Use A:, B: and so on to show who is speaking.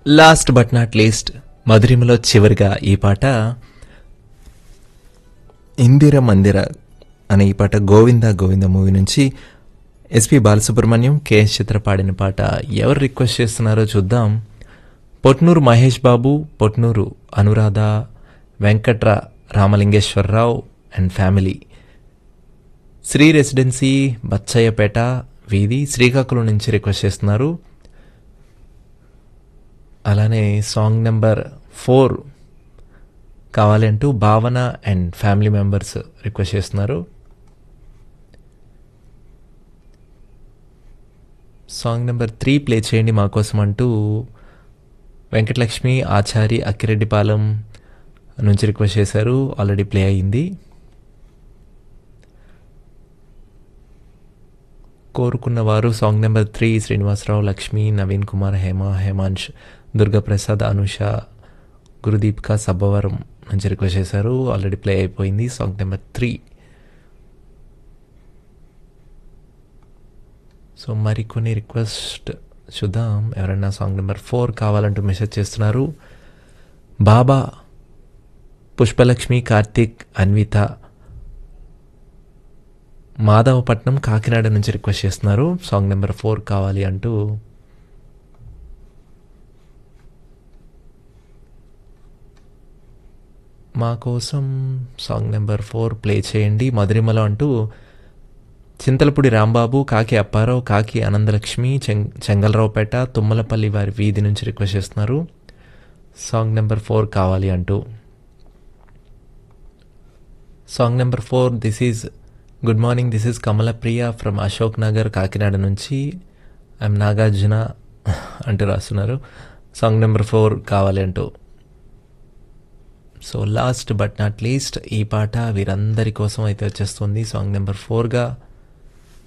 A: last but not least మధురిమలో చివరిగా ఈ పాట ఇందిర మందిర అనే ఈ పాట గోవింద గోవింద మూవీ నుంచి ఎస్పి బాలసుబ్రహ్మణ్యం కేఎస్ చిత్ర పాడిన పాట ఎవరు రిక్వెస్ట్ చేస్తున్నారో చూద్దాం పొట్నూరు మహేష్ బాబు పొట్నూరు అనురాధ వెంకట్ర Ramalingeswararao and family Sri residency Bachayyapeta వీధి శ్రీకాకుళం నుంచి రిక్వెస్ట్ చేస్తున్నారు అలానే సాంగ్ నెంబర్ ఫోర్ కావాలి అంటూ Bhavana and family members request చేస్తున్నారు సాంగ్ నెంబర్ త్రీ ప్లే చేయండి మా కోసం అంటూ వెంకటలక్ష్మి ఆచారి అక్కిరెడ్డిపాలెం నుంచి రిక్వెస్ట్ చేశారు ఆల్రెడీ ప్లే అయింది కోరుకున్న వారు song number three Srinivasarao Lakshmi Naveen Kumar Hema Hemansh Durgaprasad Anusha గురుదీప్క సబ్బవరం నుంచి రిక్వెస్ట్ చేశారు ఆల్రెడీ ప్లే అయిపోయింది సాంగ్ నెంబర్ త్రీ సో మరికొన్ని రిక్వెస్ట్ చూద్దాం ఎవరైనా సాంగ్ నెంబర్ ఫోర్ కావాలంటూ మెసేజ్ చేస్తున్నారు బాబా పుష్పలక్ష్మి కార్తిక్ అన్విత మాధవపట్నం కాకినాడ నుంచి రిక్వెస్ట్ చేస్తున్నారు సాంగ్ నెంబర్ ఫోర్ కావాలి అంటూ మా కోసం సాంగ్ నెంబర్ ఫోర్ ప్లే చేయండి మధురిమలో అంటూ చింతలపూడి రాంబాబు కాకి అప్పారావు కాకి ఆనందలక్ష్మి చెంగ్ చెంగలరావుపేట తుమ్మలపల్లి వారి వీధి నుంచి రిక్వెస్ట్ చేస్తున్నారు సాంగ్ నెంబర్ ఫోర్ కావాలి అంటూ song number four this is good morning this is Kamalapriya from Ashok Nagar Kakinada నుంచి ఐఎమ్ నాగార్జున అంటూ రాస్తున్నారు సాంగ్ నెంబర్ ఫోర్ కావాలి అంటూ so last but not least ఈ పాట వీరందరి కోసం అయితే వచ్చేస్తుంది సాంగ్ నెంబర్ ఫోర్గా